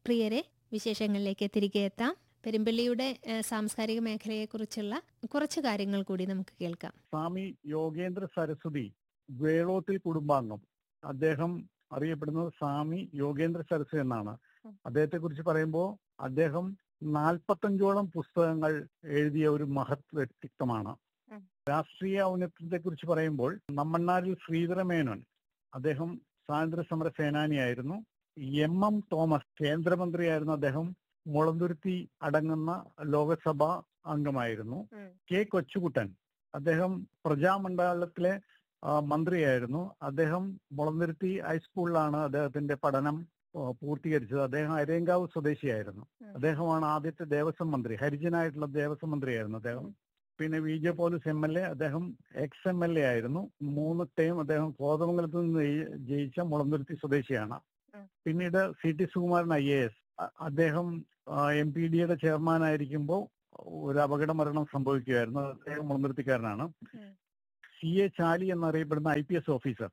പ്രിയരെ വിശേഷങ്ങളിലേക്ക് തിരികെ എത്താം പെരുമ്പള്ളിയുടെ ഏഹ്, സാംസ്കാരിക മേഖലയെക്കുറിച്ചുള്ള കുറച്ച് കാര്യങ്ങൾ കൂടി നമുക്ക് കേൾക്കാം സ്വാമി യോഗേന്ദ്ര സരസ്വതി വേളോത്തിൽ കുടുംബാംഗം അദ്ദേഹം അറിയപ്പെടുന്നത് സ്വാമി യോഗേന്ദ്ര സരസ്വതി എന്നാണ് ഉം. അദ്ദേഹത്തെ കുറിച്ച് പറയുമ്പോൾ അദ്ദേഹം നാൽപ്പത്തഞ്ചോളം പുസ്തകങ്ങൾ എഴുതിയ ഒരു മഹത് വ്യക്തിത്വമാണ് ഉം. രാഷ്ട്രീയ ഔന്നത്യത്തെ കുറിച്ച് പറയുമ്പോൾ നമ്മണ്ണാരിൽ ശ്രീധരമേനോൻ അദ്ദേഹം സ്വാതന്ത്ര്യ സമര സേനാനിയായിരുന്നു എം എം തോമസ് കേന്ദ്രമന്ത്രിയായിരുന്നു അദ്ദേഹം മുളന്തുരുത്തി അടങ്ങുന്ന ലോകസഭാ അംഗമായിരുന്നു കെ കൊച്ചുകുട്ടൻ അദ്ദേഹം പ്രജാമണ്ഡലത്തിലെ ആ, മന്ത്രിയായിരുന്നു അദ്ദേഹം മുളന്തുരുത്തി ഹൈസ്കൂളിലാണ് അദ്ദേഹത്തിന്റെ പഠനം ആ, പൂർത്തീകരിച്ചത് അദ്ദേഹം അരേങ്കാവ് സ്വദേശിയായിരുന്നു ഉം. അദ്ദേഹമാണ് ആദ്യത്തെ ദേവസ്വം മന്ത്രി ഹരിജനായിട്ടുള്ള ദേവസ്വം മന്ത്രിയായിരുന്നു അദ്ദേഹം പിന്നെ V J Paulose M L A അദ്ദേഹം എക്സ് എം എൽ എ ആയിരുന്നു മൂന്ന് ടൈം അദ്ദേഹം കോതമംഗലത്ത് നിന്ന് ജയി- ജയിച്ച മുളന്തുരുത്തി സ്വദേശിയാണ് ഉം. പിന്നീട് C T Sukumaran I A S അദ്ദേഹം എം പി ഡിയുടെ ചെയർമാൻ ആയിരിക്കുമ്പോൾ ഒരു അപകട മരണം സംഭവിക്കുകയായിരുന്നു അദ്ദേഹം മുളന്തുരുത്തിക്കാരനാണ് ഉം. സി എ ചാലി എന്നറിയപ്പെടുന്ന ഐ പി എസ് ഓഫീസർ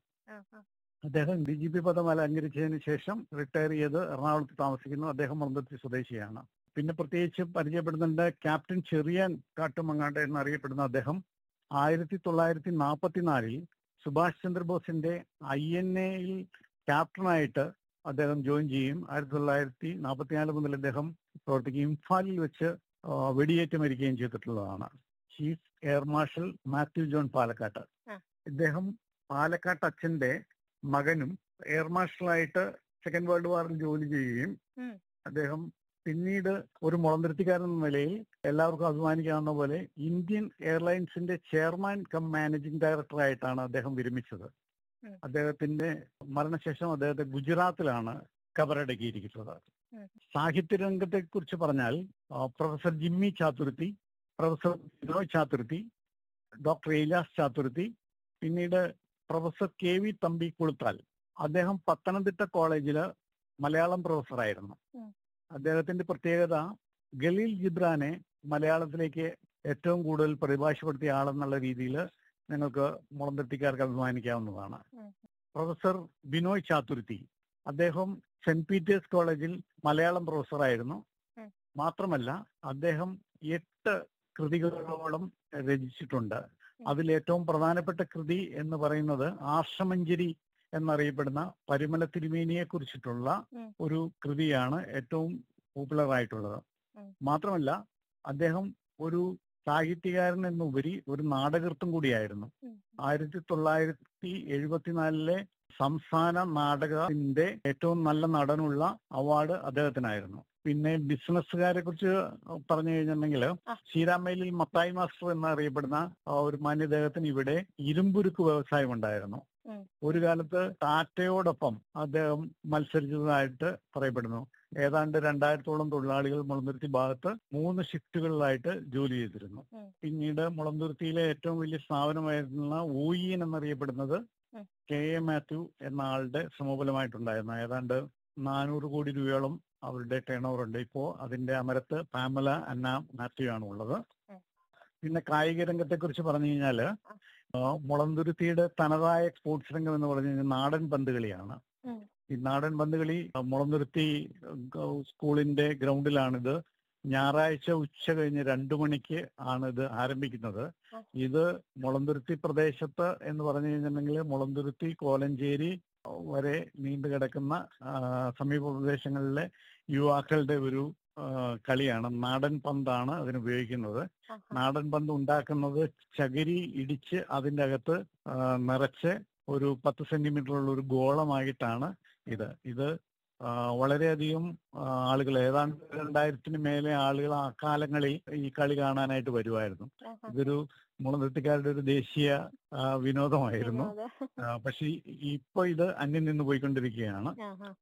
അദ്ദേഹം ഡി ജി പി പദം അലങ്കരിച്ചതിന് ശേഷം റിട്ടയർ ചെയ്ത് എറണാകുളത്ത് താമസിക്കുന്നു അദ്ദേഹം മുളന്തുരുത്തി സ്വദേശിയാണ് പിന്നെ പ്രത്യേകിച്ച് പരിചയപ്പെടുന്നുണ്ട് ക്യാപ്റ്റൻ ചെറിയാൻ കാട്ടുമങ്ങാട് എന്നറിയപ്പെടുന്ന അദ്ദേഹം ആയിരത്തി തൊള്ളായിരത്തി നാൽപ്പത്തിനാലിൽ സുഭാഷ് ചന്ദ്രബോസിന്റെ ഐ എൻ എയിൽ ക്യാപ്റ്റനായിട്ട് അദ്ദേഹം ജോയിൻ ചെയ്യും ആയിരത്തി തൊള്ളായിരത്തി നാൽപ്പത്തിനാല് മുതൽ അദ്ദേഹം പ്രവർത്തിക്കും ഇംഫാലിൽ വെച്ച് ആ, വെടിയേറ്റ് മരിക്കുകയും ചെയ്തിട്ടുള്ളതാണ് chief air marshal Mathew John Palakkattu ആ. ഇദ്ദേഹം പാലക്കാട്ട് അച്ഛന്റെ മകനും എയർ മാർഷലായിട്ട് സെക്കൻഡ് വേൾഡ് വാറിൽ ജോലി ചെയ്യുകയും ഉം. അദ്ദേഹം പിന്നീട് ഒരു മുളന്തിരുത്തിക്കാരൻ എന്ന നിലയിൽ എല്ലാവർക്കും അഭിമാനിക്കാവുന്ന പോലെ ഇന്ത്യൻ എയർലൈൻസിന്റെ ചെയർമാൻ കം മാനേജിംഗ് ഡയറക്ടർ ആയിട്ടാണ് അദ്ദേഹം വിരമിച്ചത് ഉം. അദ്ദേഹത്തിന്റെ മരണശേഷം അദ്ദേഹത്തെ ഗുജറാത്തിലാണ് കബറടക്കിയിരിക്കുന്നത് ഉം. സാഹിത്യരംഗത്തെ കുറിച്ച് പറഞ്ഞാൽ ആ, professor Jimmy Chathurthi professor Vinoy Chathurthi doctor Elas Chathurthi പിന്നീട് professor K V Thampi Kuluthal അദ്ദേഹം പത്തനംതിട്ട കോളേജില് മലയാളം പ്രൊഫസറായിരുന്നു ഉം. അദ്ദേഹത്തിന്റെ പ്രത്യേകത ഗലീൽ ജിബ്രാനെ മലയാളത്തിലേക്ക് ഏറ്റവും കൂടുതൽ പരിഭാഷപ്പെടുത്തിയ ആളെന്നുള്ള രീതിയിൽ നിങ്ങൾക്ക് മുളന്തെത്തിക്കാർക്ക് അഭിമാനിക്കാവുന്നതാണ് ഉം. പ്രൊഫസർ ബിനോയ് ചാതുർത്തി അദ്ദേഹം സെന്റ് പീറ്റേഴ്സ് കോളേജിൽ മലയാളം പ്രൊഫസറായിരുന്നു ഉം. മാത്രമല്ല അദ്ദേഹം എട്ട് കൃതികളോളം രചിച്ചിട്ടുണ്ട് അതിൽ ഏറ്റവും പ്രധാനപ്പെട്ട കൃതി എന്ന് പറയുന്നത് ആർഷമഞ്ജരി എന്നറിയപ്പെടുന്ന പരിമല തിരുമേനിയെ കുറിച്ചിട്ടുള്ള ഉം. ഒരു കൃതിയാണ് ഏറ്റവും പോപ്പുലർ ആയിട്ടുള്ളത് ഉം. മാത്രമല്ല അദ്ദേഹം ഒരു സാഹിത്യകാരൻ എന്നുപരി ഒരു നാടകൃത്തും കൂടിയായിരുന്നു ഉം. ആയിരത്തി തൊള്ളായിരത്തി എഴുപത്തിനാലിലെ സംസ്ഥാന നാടകത്തിന്റെ ഏറ്റവും നല്ല നടനുള്ള അവാർഡ് അദ്ദേഹത്തിനായിരുന്നു പിന്നെ ബിസിനസ്സുകാരെ കുറിച്ച് പറഞ്ഞു കഴിഞ്ഞിട്ടുണ്ടെങ്കിൽ ആ. ശ്രീരാമേലിൽ മത്തായി മാസ്റ്റർ എന്നറിയപ്പെടുന്ന ആ, ഒരു മാന്യദേഹത്തിന് ഇവിടെ ഇരുമ്പുരുക്ക് വ്യവസായം ഉണ്ടായിരുന്നു ഉം. ഒരു കാലത്ത് ടാറ്റയോടൊപ്പം അദ്ദേഹം മത്സരിച്ചതായിട്ട് പറയപ്പെടുന്നു ഏതാണ്ട് രണ്ടായിരത്തോളം തൊഴിലാളികൾ മുളന്തുരുത്തി ഭാഗത്ത് മൂന്ന് ഷിഫ്റ്റുകളിലായിട്ട് ജോലി ചെയ്തിരുന്നു ഉം. പിന്നീട് മുളന്തുരുത്തിയിലെ ഏറ്റവും വലിയ സ്ഥാപനമായിരുന്ന ഊയിൻ എന്നറിയപ്പെടുന്നത് ഉം. കെ എ മാത്യു എന്ന ആളുടെ സമൂലമായിട്ടുണ്ടായിരുന്നു ഏതാണ്ട് നാനൂറ് കോടി രൂപയോളം അവരുടെ ടേൺ ഓവർ ഉണ്ട് ഇപ്പോ അതിന്റെ അമരത്ത് പാമല അന്ന മാത്യു ആണ് ഉള്ളത് ഉം. പിന്നെ കായിക രംഗത്തെ കുറിച്ച് പറഞ്ഞു കഴിഞ്ഞാല് ആ, മുളന്തുരുത്തിയുടെ തനതായ സ്പോർട്സ് രംഗം എന്ന് പറഞ്ഞു കഴിഞ്ഞാൽ നാടൻ പന്ത് കളിയാണ് ഉം. ഈ നാടൻ പന്ത് കളി ആ, മുളന്തുരുത്തി ആ, സ്കൂളിന്റെ ഗ്രൗണ്ടിലാണിത് ഞായറാഴ്ച ഉച്ച കഴിഞ്ഞ് രണ്ടു മണിക്ക് ആണ് ഇത് ആരംഭിക്കുന്നത് ഉം. ഇത് മുളന്തുരുത്തി പ്രദേശത്ത് എന്ന് പറഞ്ഞു കഴിഞ്ഞിട്ടുണ്ടെങ്കിൽ മുളന്തുരുത്തി കോലഞ്ചേരി വരെ നീണ്ടു കിടക്കുന്ന ആ, സമീപ പ്രദേശങ്ങളിലെ യുവാക്കളുടെ ഒരു ആ, കളിയാണ് നാടൻ പന്താണ് അതിന് ഉപയോഗിക്കുന്നത് നാടൻ പന്ത് ഉണ്ടാക്കുന്നത് ചകിരി ഇടിച്ച് അതിന്റെ അകത്ത് ആ, നിറച്ച് ഒരു പത്ത് സെന്റിമീറ്റർ ഉള്ള ഒരു ഗോളമായിട്ടാണ് ഇത് ഇത് ആ, വളരെയധികം ആ, ആളുകൾ ഏതാണ്ട് രണ്ടായിരത്തിന് മേലെ ആളുകൾ ആ കാലങ്ങളിൽ ഈ കളി കാണാനായിട്ട് വരുമായിരുന്നു ഇതൊരു മുളനിർത്തിക്കാരുടെ ഒരു ദേശീയ ആ, വിനോദമായിരുന്നു ആ, പക്ഷെ ഇപ്പൊ ഇത് അന്യം നിന്ന് പോയിക്കൊണ്ടിരിക്കുകയാണ്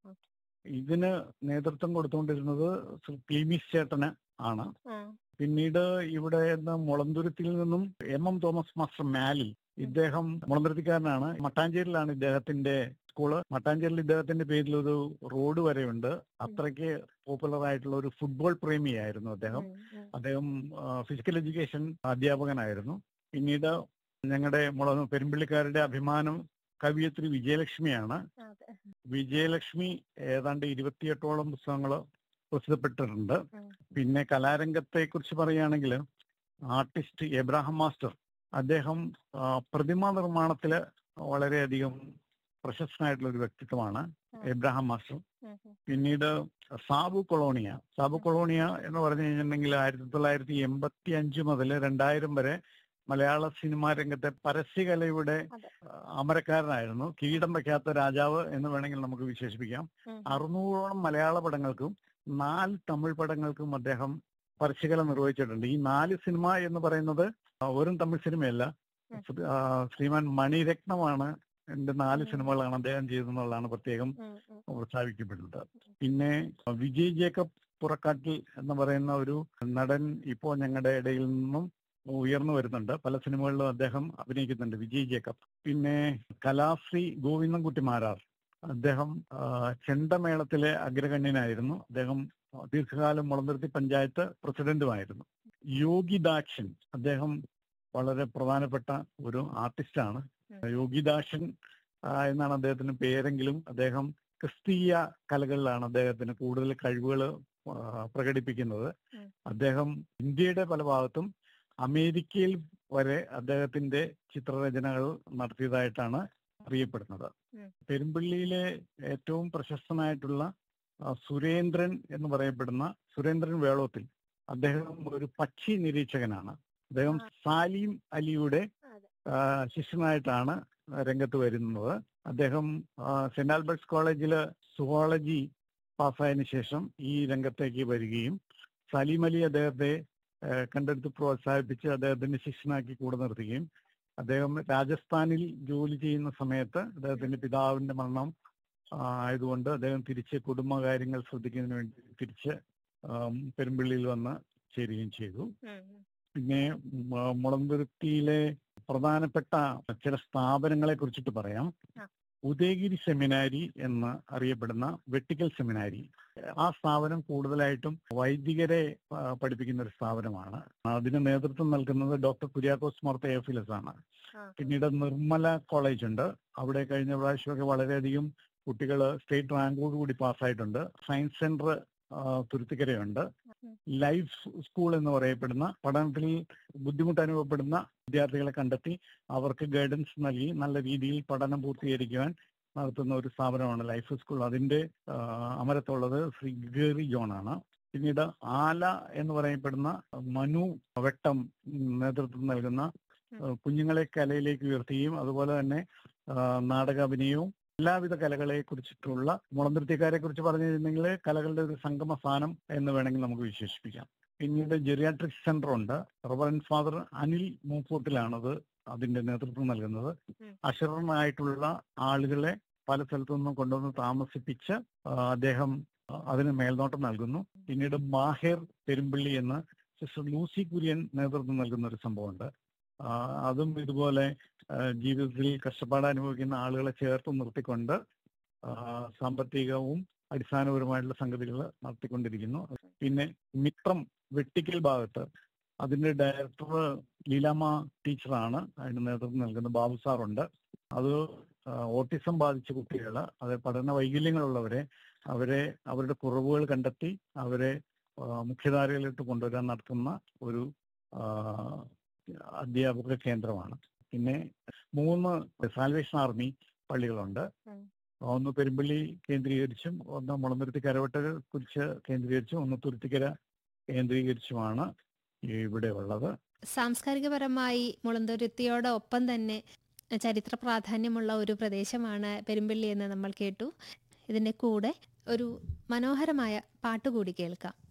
ഇതിന് നേതൃത്വം കൊടുത്തുകൊണ്ടിരുന്നത് ശ്രീ ക്ലീമിസ് ചേട്ടന് ആണ് പിന്നീട് ഇവിടെ നിന്ന് മുളന്തുരുത്തിൽ നിന്നും എം എം തോമസ് മാസ്റ്റർ മാലിൽ ഇദ്ദേഹം മുളന്തുരുത്തിക്കാരനാണ് മട്ടാഞ്ചേരിയിലാണ് ഇദ്ദേഹത്തിന്റെ സ്കൂള് മട്ടാഞ്ചേരിയിൽ ഇദ്ദേഹത്തിന്റെ പേരിൽ ഒരു റോഡ് വരെയുണ്ട് അത്രയ്ക്ക് പോപ്പുലർ ആയിട്ടുള്ള ഒരു ഫുട്ബോൾ പ്രേമിയായിരുന്നു അദ്ദേഹം അദ്ദേഹം ഫിസിക്കൽ എഡ്യൂക്കേഷൻ അധ്യാപകനായിരുന്നു പിന്നീട് ഞങ്ങളുടെ മുള പെരുമ്പിള്ളിക്കാരുടെ അഭിമാനം കവിയത്രി വിജയലക്ഷ്മിയാണ് വിജയലക്ഷ്മി ഏതാണ്ട് ഇരുപത്തിയെട്ടോളം പുസ്തകങ്ങൾ പ്രസിദ്ധപ്പെട്ടിട്ടുണ്ട് ഉം. പിന്നെ കലാരംഗത്തെ കുറിച്ച് പറയുകയാണെങ്കിൽ ആർട്ടിസ്റ്റ് എബ്രാഹിം മാസ്റ്റർ അദ്ദേഹം ആ, പ്രതിമാ നിർമ്മാണത്തില് വളരെയധികം പ്രശസ്തനായിട്ടുള്ള ഒരു വ്യക്തിത്വമാണ് ഉം. എബ്രാഹിം മാസ്റ്റർ ഉം, ഉം. പിന്നീട് സാബു കൊളോണിയ സാബു കൊളോണിയ എന്ന് പറഞ്ഞു കഴിഞ്ഞിട്ടുണ്ടെങ്കിൽ ആയിരത്തി തൊള്ളായിരത്തി എൺപത്തി അഞ്ച് മുതൽ രണ്ടായിരം വരെ മലയാള സിനിമാ രംഗത്തെ പരസ്യകലയുടെ അതെ. ആ, അമരക്കാരനായിരുന്നു കിരീടം വയ്ക്കാത്ത രാജാവ് എന്ന് വേണമെങ്കിൽ നമുക്ക് വിശേഷിപ്പിക്കാം ഉം. അറുന്നൂറോളം മലയാള പടങ്ങൾക്കും നാല് തമിഴ് പടങ്ങൾക്കും അദ്ദേഹം പരസ്യകല നിർവഹിച്ചിട്ടുണ്ട് ഈ നാല് സിനിമ എന്ന് പറയുന്നത് ആ, വെറും തമിഴ് സിനിമയല്ല ഉം. ആ, ശ്രീമാൻ മണിരത്നമാണ് എന്റെ നാല് ഉം. സിനിമകളാണ് അദ്ദേഹം ചെയ്തതെന്നുള്ളതാണ് പ്രത്യേകം ഉം, ഉം. പ്രസ്താവിക്കപ്പെടുന്നത് പിന്നെ വിജയ് ജേക്കബ് പുറക്കാട്ടിൽ എന്ന് പറയുന്ന ഒരു നടൻ ഇപ്പോൾ ഞങ്ങളുടെ ഇടയിൽ നിന്നും ഉയർന്നു വരുന്നുണ്ട് പല സിനിമകളിലും അദ്ദേഹം അഭിനയിക്കുന്നുണ്ട് വിജയ് ജേക്കബ് പിന്നെ കലാശ്രീ ഗോവിന്ദൻകുട്ടി മാരാർ അദ്ദേഹം ആ, ചെണ്ടമേളത്തിലെ അഗ്രഗണ്യനായിരുന്നു അദ്ദേഹം ദീർഘകാലം മുളന്തിരുത്തി പഞ്ചായത്ത് പ്രസിഡന്റുമായിരുന്നു യോഗി ദാക്ഷൻ അദ്ദേഹം വളരെ പ്രധാനപ്പെട്ട ഒരു ആർട്ടിസ്റ്റാണ് ഉം. യോഗി ദാക്ഷൻ ആ, എന്നാണ് അദ്ദേഹത്തിന് പേരെങ്കിലും അദ്ദേഹം ക്രിസ്തീയ കലകളിലാണ് അദ്ദേഹത്തിന് കൂടുതൽ കഴിവുകൾ പ്രകടിപ്പിക്കുന്നത് ഉം. അദ്ദേഹം ഇന്ത്യയുടെ പല ഭാഗത്തും അമേരിക്കയിൽ വരെ അദ്ദേഹത്തിന്റെ ചിത്രരചനകൾ നടത്തിയതായിട്ടാണ് അറിയപ്പെടുന്നത് ഉം. പെരുമ്പള്ളിയിലെ ഏറ്റവും പ്രശസ്തനായിട്ടുള്ള ആ, സുരേന്ദ്രൻ എന്ന് പറയപ്പെടുന്ന സുരേന്ദ്രൻ വേളോത്തിൽ അദ്ദേഹം ഒരു പക്ഷി നിരീക്ഷകനാണ് അദ്ദേഹം ആ. സാലിം അലിയുടെ അതെ. ആ, ശിഷ്യനായിട്ടാണ് രംഗത്ത് വരുന്നത് അദ്ദേഹം ആ, സെന്റ് ആൽബർട്ട്സ് കോളേജില് സുവോളജി പാസ്സായതിനു ശേഷം ഈ രംഗത്തേക്ക് വരികയും സലീം അലി അദ്ദേഹത്തെ ആ, കണ്ടെടുത്ത് പ്രോത്സാഹിപ്പിച്ച് അദ്ദേഹത്തിന്റെ ശിഷ്യനാക്കി കൂടെ നിർത്തുകയും അദ്ദേഹം രാജസ്ഥാനിൽ ജോലി ചെയ്യുന്ന സമയത്ത് അദ്ദേഹത്തിന്റെ പിതാവിന്റെ മരണം ആ, ആയതുകൊണ്ട് അദ്ദേഹം തിരിച്ച് കുടുംബകാര്യങ്ങൾ ശ്രദ്ധിക്കുന്നതിന് വേണ്ടി തിരിച്ച് ആം, പെരുമ്പള്ളിയിൽ വന്ന് ചേരുകയും ചെയ്തു ഉം, ഉം. പിന്നെ മ- മുളന്തുരുത്തിയിലെ പ്രധാനപ്പെട്ട ചില സ്ഥാപനങ്ങളെ കുറിച്ചിട്ട് പറയാം ആ. ഉദയഗിരി സെമിനാരി എന്ന് അറിയപ്പെടുന്ന വെട്ടിക്കൽ സെമിനാരി ആ സ്ഥാപനം കൂടുതലായിട്ടും വൈദികരെ ആ, പഠിപ്പിക്കുന്ന ഒരു സ്ഥാപനമാണ് അതിന് നേതൃത്വം നൽകുന്നത് ഡോക്ടർ കുര്യാക്കോസ് മോർ തേഫിലസ് ആണ് ആ. പിന്നീട് നിർമ്മല കോളേജ് ഉണ്ട് അവിടെ കഴിഞ്ഞ പ്രാവശ്യമൊക്കെ വളരെയധികം കുട്ടികൾ സ്റ്റേറ്റ് റാങ്കോട് കൂടി പാസ്സായിട്ടുണ്ട് സയൻസ് സെന്റർ തുരുത്തിക്കരയുണ്ട് ഉം. ലൈഫ് സ്കൂൾ എന്ന് പറയപ്പെടുന്ന പഠനത്തിൽ ബുദ്ധിമുട്ട് അനുഭവപ്പെടുന്ന വിദ്യാർത്ഥികളെ കണ്ടെത്തി അവർക്ക് ഗൈഡൻസ് നൽകി നല്ല രീതിയിൽ പഠനം പൂർത്തീകരിക്കുവാൻ നടത്തുന്ന ഒരു സ്ഥാപനമാണ് ലൈഫ് സ്കൂൾ അതിന്റെ ആ, അമരത്തുള്ളത് ശ്രീ ഗേറി ജോൺ ആണ് പിന്നീട് ആല എന്ന് പറയപ്പെടുന്ന മനു വെട്ടം നേതൃത്വം നൽകുന്ന ആ, കുഞ്ഞുങ്ങളെ കലയിലേക്ക് ഉയർത്തുകയും അതുപോലെ തന്നെ ആ, നാടകാഭിനയവും എല്ലാവിധ കലകളെ കുറിച്ചിട്ടുള്ള മുളന്തിരുത്തിക്കാരെ കുറിച്ച് പറഞ്ഞിരുന്നെങ്കിൽ കലകളുടെ ഒരു സംഗമ സ്ഥാനം എന്ന് വേണമെങ്കിൽ നമുക്ക് വിശേഷിപ്പിക്കാം പിന്നീട് ജെറിയാട്രിക് സെന്റർ ഉണ്ട് റവറൻസ് ഫാദർ അനിൽ മൂപ്പൂട്ടിലാണത് അതിന്റെ നേതൃത്വം നൽകുന്നത് ഉം. അശരണമായിട്ടുള്ള ആളുകളെ പല സ്ഥലത്തു നിന്നും കൊണ്ടുവന്ന് താമസിപ്പിച്ച് ആ, അദ്ദേഹം ആ, അതിന് മേൽനോട്ടം നൽകുന്നു പിന്നീട് മാഹിർ പെരുമ്പള്ളി എന്ന് സിസ്റ്റർ ലൂസി കുര്യൻ നേതൃത്വം നൽകുന്ന ഒരു സംഭവമുണ്ട് ആ, അതും ഇതുപോലെ ആ, ജീവിതത്തിൽ കഷ്ടപ്പാട് അനുഭവിക്കുന്ന ആളുകളെ ചേർത്ത് നിർത്തിക്കൊണ്ട് ആ, സാമ്പത്തികവും അടിസ്ഥാനപരമായിട്ടുള്ള സംഗതികൾ നടത്തിക്കൊണ്ടിരിക്കുന്നു പിന്നെ മിത്രം വെട്ടിക്കൽ ഭാഗത്ത് അതിന്റെ ഡയറക്ടർ ലീലാമ്മ ടീച്ചറാണ് അതിന് നേതൃത്വം നൽകുന്നത് ബാബു സാറുണ്ട് അത് ആ, ഓട്ടിസം ബാധിച്ച കുട്ടികൾ അത് പഠന വൈകല്യങ്ങളുള്ളവരെ അവരെ അവരുടെ കുറവുകൾ കണ്ടെത്തി അവരെ ആ, മുഖ്യധാരയിലിട്ട് കൊണ്ടുവരാൻ നടത്തുന്ന ഒരു ആ, അധ്യാപക കേന്ദ്രമാണ് പിന്നെ മൂന്ന് സാൽവേഷൻ ആർമി പള്ളികളുണ്ട് ഉം. ഒന്ന് പെരുമ്പള്ളി കേന്ദ്രീകരിച്ചും ഒന്ന് മുളന്തുരുത്തി കരവട്ട കുറിച്ച് കേന്ദ്രീകരിച്ചും ഒന്ന് തുരുത്തിക്കര കേന്ദ്രീകരിച്ചുമാണ് ഇവിടെ ഉള്ളത് സാംസ്കാരികപരമായി മുളന്തുരുത്തിയോടൊപ്പം തന്നെ ചരിത്ര പ്രാധാന്യമുള്ള ഒരു പ്രദേശമാണ് പെരുമ്പള്ളി എന്ന് നമ്മൾ കേട്ടു ഇതിൻ്റെ കൂടെ ഒരു മനോഹരമായ പാട്ടുകൂടി കേൾക്കാം